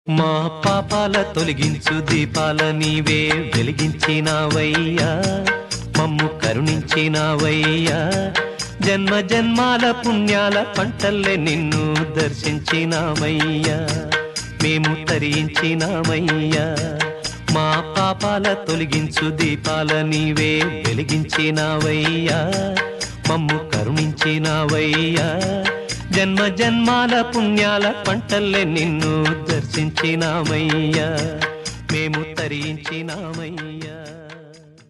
మా పాపాల తొలగించు దీపాల నీవే వెలిగించినావయ్యా మమ్ము కరుణించినావయ్యా జన్మ జన్మాల పుణ్యాల పంటల్లే నిన్ను దర్శించినామయ్యా మేము తరించినామయ్యా మా పాపాల తొలగించు దీపాల నీవే వెలిగించినావయ్యా మమ్ము కరుణించినావయ్యా జన్మ జన్మాల పుణ్యాల పంటల్లే నిన్ను దర్శించినామయ్యా మేము తరించినామయ్యా